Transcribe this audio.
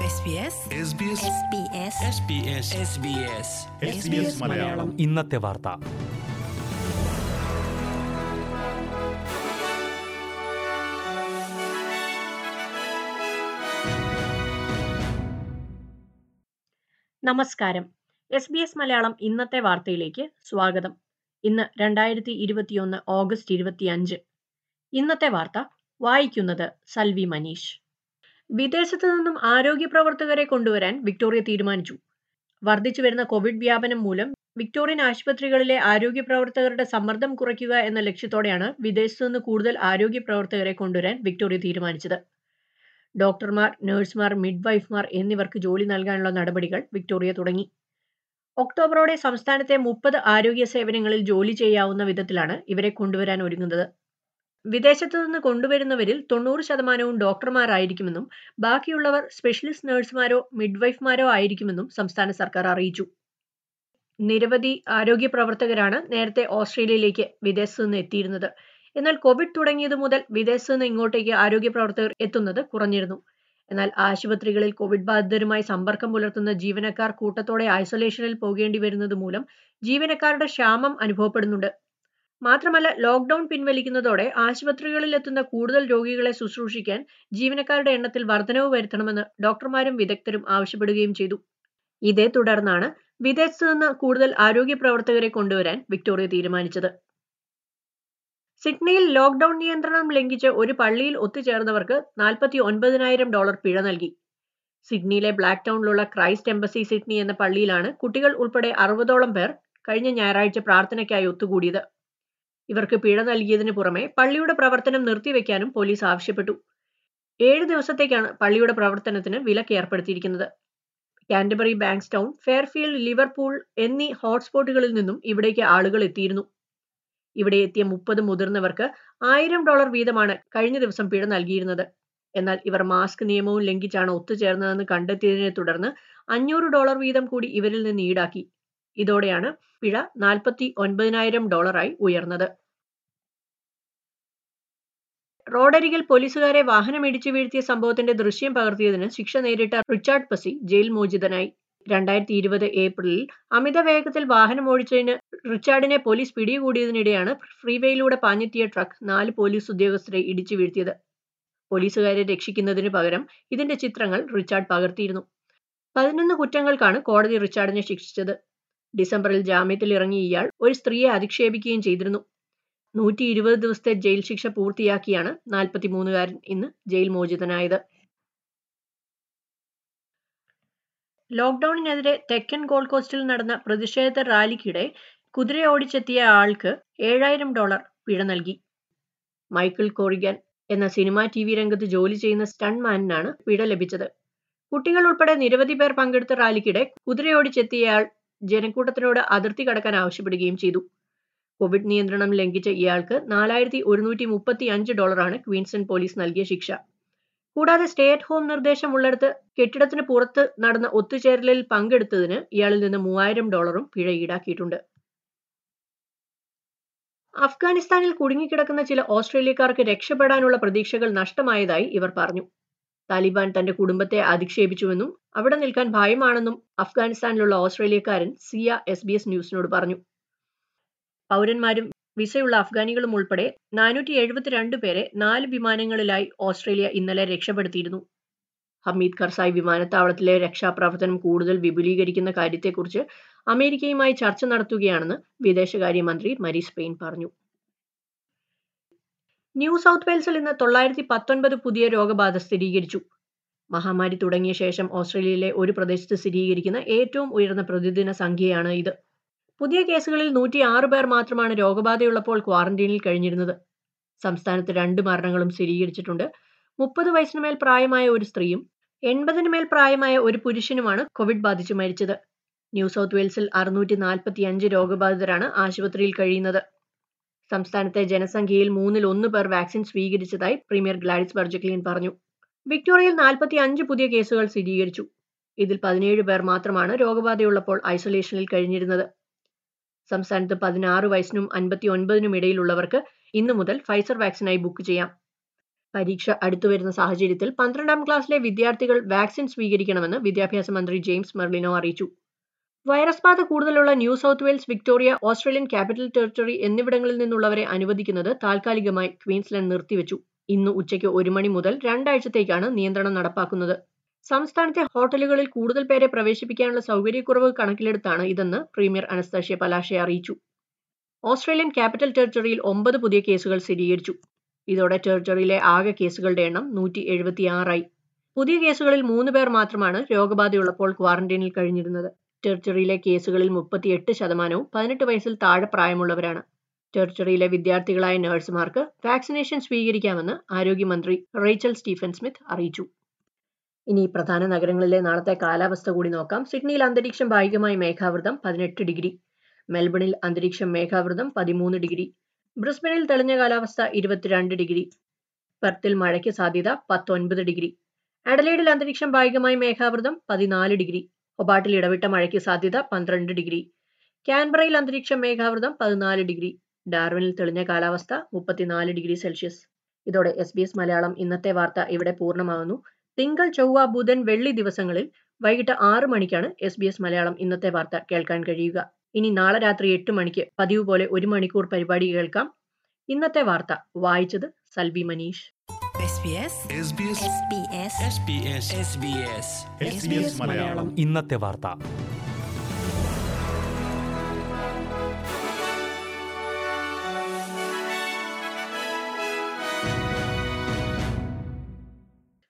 SBS SBS SBS Malayalam ഇന്നത്തെ വാർത്ത നമസ്കാരം എസ് ബി എസ് മലയാളം ഇന്നത്തെ വാർത്തയിലേക്ക് സ്വാഗതം ഇന്ന് രണ്ടായിരത്തി ഇരുപത്തിയൊന്ന് ഓഗസ്റ്റ് ഇരുപത്തിയഞ്ച് ഇന്നത്തെ വാർത്ത വായിക്കുന്നത് സൽവി മനീഷ് വിദേശത്തു നിന്നും ആരോഗ്യ പ്രവർത്തകരെ കൊണ്ടുവരാൻ വിക്ടോറിയ തീരുമാനിച്ചു വർദ്ധിച്ചു വരുന്ന കോവിഡ് വ്യാപനം മൂലം വിക്ടോറിയൻ ആശുപത്രികളിലെ ആരോഗ്യ പ്രവർത്തകരുടെ സമ്മർദ്ദം കുറയ്ക്കുക എന്ന ലക്ഷ്യത്തോടെയാണ് വിദേശത്തു നിന്ന് കൂടുതൽ ആരോഗ്യ പ്രവർത്തകരെ കൊണ്ടുവരാൻ വിക്ടോറിയ തീരുമാനിച്ചത് ഡോക്ടർമാർ നഴ്സുമാർ മിഡ്വൈഫ്മാർ എന്നിവർക്ക് ജോലി നൽകാനുള്ള നടപടികൾ വിക്ടോറിയ തുടങ്ങി ഒക്ടോബറോടെ സംസ്ഥാനത്തെ മുപ്പത് ആരോഗ്യ സേവനങ്ങളിൽ ജോലി ചെയ്യാവുന്ന വിധത്തിലാണ് ഇവരെ കൊണ്ടുവരാൻ ഒരുങ്ങുന്നത് വിദേശത്തു നിന്ന് കൊണ്ടുവരുന്നവരിൽ തൊണ്ണൂറ് ശതമാനവും ഡോക്ടർമാരായിരിക്കുമെന്നും ബാക്കിയുള്ളവർ സ്പെഷ്യലിസ്റ്റ് നഴ്സുമാരോ മിഡ്വൈഫ്മാരോ ആയിരിക്കുമെന്നും സംസ്ഥാന സർക്കാർ അറിയിച്ചു നിരവധി ആരോഗ്യ പ്രവർത്തകരാണ് നേരത്തെ ഓസ്ട്രേലിയയിലേക്ക് വിദേശത്തു നിന്ന് എത്തിയിരുന്നത് എന്നാൽ കോവിഡ് തുടങ്ങിയതു മുതൽ വിദേശത്തു നിന്ന് ഇങ്ങോട്ടേക്ക് ആരോഗ്യ പ്രവർത്തകർ എത്തുന്നത് കുറഞ്ഞിരുന്നു എന്നാൽ ആശുപത്രികളിൽ കോവിഡ് ബാധിതരുമായി സമ്പർക്കം പുലർത്തുന്ന ജീവനക്കാർ കൂട്ടത്തോടെ ഐസൊലേഷനിൽ പോകേണ്ടി വരുന്നത് മൂലം ജീവനക്കാരുടെ ക്ഷാമം അനുഭവപ്പെടുന്നുണ്ട് മാത്രമല്ല ലോക്ക്ഡൌൺ പിൻവലിക്കുന്നതോടെ ആശുപത്രികളിൽ എത്തുന്ന കൂടുതൽ രോഗികളെ ശുശ്രൂഷിക്കാൻ ജീവനക്കാരുടെ എണ്ണത്തിൽ വർധനവ് വരുത്തണമെന്ന് ഡോക്ടർമാരും വിദഗ്ധരും ആവശ്യപ്പെടുകയും ചെയ്തു ഇതേ തുടർന്നാണ് വിദേശത്തു നിന്ന് കൂടുതൽ ആരോഗ്യ പ്രവർത്തകരെ കൊണ്ടുവരാൻ വിക്ടോറിയ തീരുമാനിച്ചത് സിഡ്നിയിൽ ലോക്ക്ഡൌൺ നിയന്ത്രണം ലംഘിച്ച് ഒരു പള്ളിയിൽ ഒത്തുചേർന്നവർക്ക് നാൽപ്പത്തി ഒൻപതിനായിരം ഡോളർ പിഴ നൽകി സിഡ്നിയിലെ ബ്ലാക്ക് ടൗണിലുള്ള ക്രൈസ്റ്റ് എംബസി സിഡ്നി എന്ന പള്ളിയിലാണ് കുട്ടികൾ ഉൾപ്പെടെ അറുപതോളം പേർ കഴിഞ്ഞ ഞായറാഴ്ച പ്രാർത്ഥനയ്ക്കായി ഒത്തുകൂടിയത് ഇവർക്ക് പിഴ നൽകിയതിനു പുറമെ പള്ളിയുടെ പ്രവർത്തനം നിർത്തിവെക്കാനും പോലീസ് ആവശ്യപ്പെട്ടു ഏഴ് ദിവസത്തേക്കാണ് പള്ളിയുടെ പ്രവർത്തനത്തിന് വിലക്ക് ഏർപ്പെടുത്തിയിരിക്കുന്നത് കാൻഡബറി ബാങ്ക്സ്റ്റൗൺ ഫെയർഫീൽഡ് ലിവർപൂൾ എന്നീ ഹോട്ട്സ്പോട്ടുകളിൽ നിന്നും ഇവിടേക്ക് ആളുകൾ എത്തിയിരുന്നു ഇവിടെ എത്തിയ മുപ്പത് മുതിർന്നവർക്ക് ആയിരം ഡോളർ വീതമാണ് കഴിഞ്ഞ ദിവസം പിഴ നൽകിയിരുന്നത് എന്നാൽ ഇവർ മാസ്ക് നിയമവും ലംഘിച്ചാണ് ഒത്തുചേർന്നതെന്ന് കണ്ടെത്തിയതിനെ തുടർന്ന് അഞ്ഞൂറ് ഡോളർ വീതം കൂടി ഇവരിൽ നിന്ന് ഈടാക്കി ഇതോടെയാണ് പിഴ നാൽപ്പത്തി ഒൻപതിനായിരം ഡോളറായി ഉയർന്നത് റോഡരികിൽ പോലീസുകാരെ വാഹനമിടിച്ചു വീഴ്ത്തിയ സംഭവത്തിന്റെ ദൃശ്യം പകർത്തിയതിന് ശിക്ഷ നേരിട്ട റിച്ചാർഡ് പസി ജയിൽ മോചിതനായി രണ്ടായിരത്തി ഇരുപത് ഏപ്രിലിൽ അമിത വേഗത്തിൽ വാഹനം ഓടിച്ചതിന് റിച്ചാർഡിനെ പോലീസ് പിടികൂടിയതിനിടെയാണ് ഫ്രീവേയിലൂടെ പാഞ്ഞെത്തിയ ട്രക്ക് നാല് പോലീസ് ഉദ്യോഗസ്ഥരെ ഇടിച്ചു വീഴ്ത്തിയത് പോലീസുകാരെ രക്ഷിക്കുന്നതിന് പകരം ഇതിന്റെ ചിത്രങ്ങൾ റിച്ചാർഡ് പകർത്തിയിരുന്നു പതിനൊന്ന് കുറ്റങ്ങൾക്കാണ് കോടതി റിച്ചാർഡിനെ ശിക്ഷിച്ചത് ഡിസംബറിൽ ജാമ്യത്തിൽ ഇറങ്ങിയ ഇയാൾ ഒരു സ്ത്രീയെ അധിക്ഷേപിക്കുകയും ചെയ്തിരുന്നു നൂറ്റി ഇരുപത് ദിവസത്തെ ജയിൽ ശിക്ഷ പൂർത്തിയാക്കിയാണ് നാൽപ്പത്തിമൂന്നുകാരൻ ഇന്ന് ജയിൽ മോചിതനായത് ലോക്ക്ഡൌണിനെതിരെ തെക്കൻ ഗോൾഡ് കോസ്റ്റിൽ നടന്ന പ്രതിഷേധ റാലിക്കിടെ കുതിര ഓടിച്ചെത്തിയ ആൾക്ക് ഏഴായിരം ഡോളർ പിഴ നൽകി മൈക്കിൾ കോറിഗൻ എന്ന സിനിമാ ടി വി രംഗത്ത് ജോലി ചെയ്യുന്ന സ്റ്റൺമാനാണ് പിഴ ലഭിച്ചത് കുട്ടികൾ ഉൾപ്പെടെ നിരവധി പേർ പങ്കെടുത്ത റാലിക്കിടെ കുതിരയോടിച്ചെത്തിയയാൾ ജനക്കൂട്ടത്തിനോട് അതിർത്തി കടക്കാൻ ആവശ്യപ്പെടുകയും ചെയ്തു കോവിഡ് നിയന്ത്രണം ലംഘിച്ച ഇയാൾക്ക് നാലായിരത്തി ഒരുന്നൂറ്റി മുപ്പത്തി അഞ്ച് ഡോളറാണ് ക്വീൻസ്റ്റൺ പോലീസ് നൽകിയ ശിക്ഷ കൂടാതെ സ്റ്റേ അറ്റ് ഹോം നിർദ്ദേശമുള്ളിടത്ത് കെട്ടിടത്തിന് പുറത്ത് നടന്ന ഒത്തുചേരലിൽ പങ്കെടുത്തതിന് ഇയാളിൽ നിന്ന് മൂവായിരം ഡോളറും പിഴ ഈടാക്കിയിട്ടുണ്ട് അഫ്ഗാനിസ്ഥാനിൽ കുടുങ്ങിക്കിടക്കുന്ന ചില ഓസ്ട്രേലിയക്കാർക്ക് രക്ഷപ്പെടാനുള്ള പ്രതീക്ഷകൾ നഷ്ടമായതായി ഇവർ പറഞ്ഞു താലിബാൻ തന്റെ കുടുംബത്തെ അധിക്ഷേപിച്ചുവെന്നും അവിടെ നിൽക്കാൻ ഭയമാണെന്നും അഫ്ഗാനിസ്ഥാനിലുള്ള ഓസ്ട്രേലിയക്കാരൻ സിയ എസ് ബി എസ് ന്യൂസിനോട് പറഞ്ഞു പൗരന്മാരും വിസയുള്ള അഫ്ഗാനികളും ഉൾപ്പെടെ നാനൂറ്റി എഴുപത്തിരണ്ട് പേരെ നാല് വിമാനങ്ങളിലായി ഓസ്ട്രേലിയ ഇന്നലെ രക്ഷപ്പെടുത്തിയിരുന്നു ഹമീദ് കർസായ് വിമാനത്താവളത്തിലെ രക്ഷാപ്രവർത്തനം കൂടുതൽ വിപുലീകരിക്കുന്ന കാര്യത്തെക്കുറിച്ച് അമേരിക്കയുമായി ചർച്ച നടത്തുകയാണെന്ന് വിദേശകാര്യമന്ത്രി മരീസ് പെയിൻ പറഞ്ഞു ന്യൂ സൗത്ത് വെയിൽസിൽ ഇന്ന് തൊള്ളായിരത്തി പത്തൊൻപത് പുതിയ രോഗബാധ സ്ഥിരീകരിച്ചു മഹാമാരി തുടങ്ങിയ ശേഷം ഓസ്ട്രേലിയയിലെ ഒരു പ്രദേശത്ത് സ്ഥിരീകരിക്കുന്ന ഏറ്റവും ഉയർന്ന പ്രതിദിന സംഖ്യയാണ് ഇത് പുതിയ കേസുകളിൽ നൂറ്റി ആറ് പേർ മാത്രമാണ് രോഗബാധയുള്ളപ്പോൾ ക്വാറന്റീനിൽ കഴിഞ്ഞിരുന്നത് സംസ്ഥാനത്ത് രണ്ട് മരണങ്ങളും സ്ഥിരീകരിച്ചിട്ടുണ്ട് മുപ്പത് വയസ്സിന് മേൽ പ്രായമായ ഒരു സ്ത്രീയും എൺപതിന് മേൽ പ്രായമായ ഒരു പുരുഷനുമാണ് കോവിഡ് ബാധിച്ചു മരിച്ചത് ന്യൂ സൗത്ത് വെയിൽസിൽ അറുന്നൂറ്റി നാൽപ്പത്തി അഞ്ച് രോഗബാധിതരാണ് ആശുപത്രിയിൽ കഴിയുന്നത് സംസ്ഥാനത്തെ ജനസംഖ്യയിൽ മൂന്നിൽ ഒന്ന് പേർ വാക്സിൻ സ്വീകരിച്ചതായി പ്രീമിയർ ഗ്ലാഡിസ് ബർജക്ലിയൻ പറഞ്ഞു വിക്ടോറിയയിൽ നാൽപ്പത്തി അഞ്ച് പുതിയ കേസുകൾ സ്ഥിരീകരിച്ചു ഇതിൽ പതിനേഴ് പേർ മാത്രമാണ് രോഗബാധയുള്ളപ്പോൾ ഐസൊലേഷനിൽ കഴിഞ്ഞിരുന്നത് സംസ്ഥാനത്ത് പതിനാറ് വയസ്സിനും അൻപത്തി ഒൻപതിനും ഇടയിലുള്ളവർക്ക് ഇന്നു മുതൽ ഫൈസർ വാക്സിനായി ബുക്ക് ചെയ്യാം പരീക്ഷ അടുത്തുവരുന്ന സാഹചര്യത്തിൽ പന്ത്രണ്ടാം ക്ലാസ്സിലെ വിദ്യാർത്ഥികൾ വാക്സിൻ സ്വീകരിക്കണമെന്ന് വിദ്യാഭ്യാസ മന്ത്രി ജെയിംസ് മെർലിനോ അറിയിച്ചു വൈറസ് ബാധ കൂടുതലുള്ള New South Wales Victoria Australian Capital Territory എന്നിവിടങ്ങളിൽ നിന്നുള്ളവരെ അനുവദിക്കുന്നത് താൽക്കാലികമായി ക്വീൻസ്ലാൻഡ് നിർത്തിവെച്ചു ഇന്ന് ഉച്ചയ്ക്ക് ഒരു മണി മുതൽ രണ്ടാഴ്ചത്തേക്കാണ് നിയന്ത്രണം നടപ്പാക്കുന്നത് സംസ്ഥാനത്തെ ഹോട്ടലുകളിൽ കൂടുതൽ പേരെ പ്രവേശിപ്പിക്കാനുള്ള സൗകര്യക്കുറവ് കണക്കിലെടുത്താണ് ഇതെന്ന് പ്രീമിയർ അനസ്താഷ്യ പലാഷെ അറിയിച്ചു ഓസ്ട്രേലിയൻ ക്യാപിറ്റൽ ടെറിട്ടറിയിൽ ഒമ്പത് പുതിയ കേസുകൾ സ്ഥിരീകരിച്ചു ഇതോടെ ടെറിട്ടറിയിലെ ആകെ കേസുകളുടെ എണ്ണം നൂറ്റി എഴുപത്തിയാറായി പുതിയ കേസുകളിൽ മൂന്ന് പേർ മാത്രമാണ് രോഗബാധയുള്ളപ്പോൾ ക്വാറന്റൈനിൽ കഴിഞ്ഞിരുന്നത് ടെറിട്ടറിയിലെ കേസുകളിൽ മുപ്പത്തിയെട്ട് ശതമാനവും പതിനെട്ട് വയസ്സിൽ താഴെ പ്രായമുള്ളവരാണ് ടെറിട്ടറിയിലെ വിദ്യാർത്ഥികളായ നഴ്സുമാർക്ക് വാക്സിനേഷൻ സ്വീകരിക്കാമെന്ന് ആരോഗ്യമന്ത്രി റേച്ചൽ സ്റ്റീഫൻ സ്മിത്ത് അറിയിച്ചു ഇനി പ്രധാന നഗരങ്ങളിലെ നാളത്തെ കാലാവസ്ഥ കൂടി നോക്കാം സിഡ്നിയിൽ അന്തരീക്ഷം ഭാഗികമായി മേഘാവൃതം പതിനെട്ട് ഡിഗ്രി മെൽബണിൽ അന്തരീക്ഷം മേഘാവൃതം പതിമൂന്ന് ഡിഗ്രി ബ്രിസ്ബനിൽ തെളിഞ്ഞ കാലാവസ്ഥ ഇരുപത്തിരണ്ട് ഡിഗ്രി പെർത്തിൽ മഴയ്ക്ക് സാധ്യത പത്തൊൻപത് ഡിഗ്രി അഡലേഡിൽ അന്തരീക്ഷം ഭാഗികമായി മേഘാവൃതം പതിനാല് ഡിഗ്രി ഹൊബാട്ടിൽ ഇടവിട്ട മഴയ്ക്ക് സാധ്യത പന്ത്രണ്ട് ഡിഗ്രി ക്യാൻബറയിൽ അന്തരീക്ഷം മേഘാവൃതം പതിനാല് ഡിഗ്രി ഡാർവിനിൽ തെളിഞ്ഞ കാലാവസ്ഥ മുപ്പത്തിനാല് ഡിഗ്രി സെൽഷ്യസ് ഇതോടെ എസ് ബി എസ് മലയാളം ഇന്നത്തെ വാർത്ത ഇവിടെ പൂർണ്ണമാകുന്നു തിങ്കൾ ചൊവ്വ ബുധൻ വെള്ളി ദിവസങ്ങളിൽ വൈകിട്ട് ആറ് മണിക്കാണ് എസ് ബി എസ് മലയാളം ഇന്നത്തെ വാർത്ത കേൾക്കാൻ കഴിയുക ഇനി നാളെ രാത്രി എട്ട് മണിക്ക് പതിവ് പോലെ ഒരു മണിക്കൂർ പരിപാടി കേൾക്കാം ഇന്നത്തെ വാർത്ത വായിച്ചത് Salvi Manish SBS SBS SBS SBS SBS SBS Malayalam ഇന്നത്തെ വാർത്ത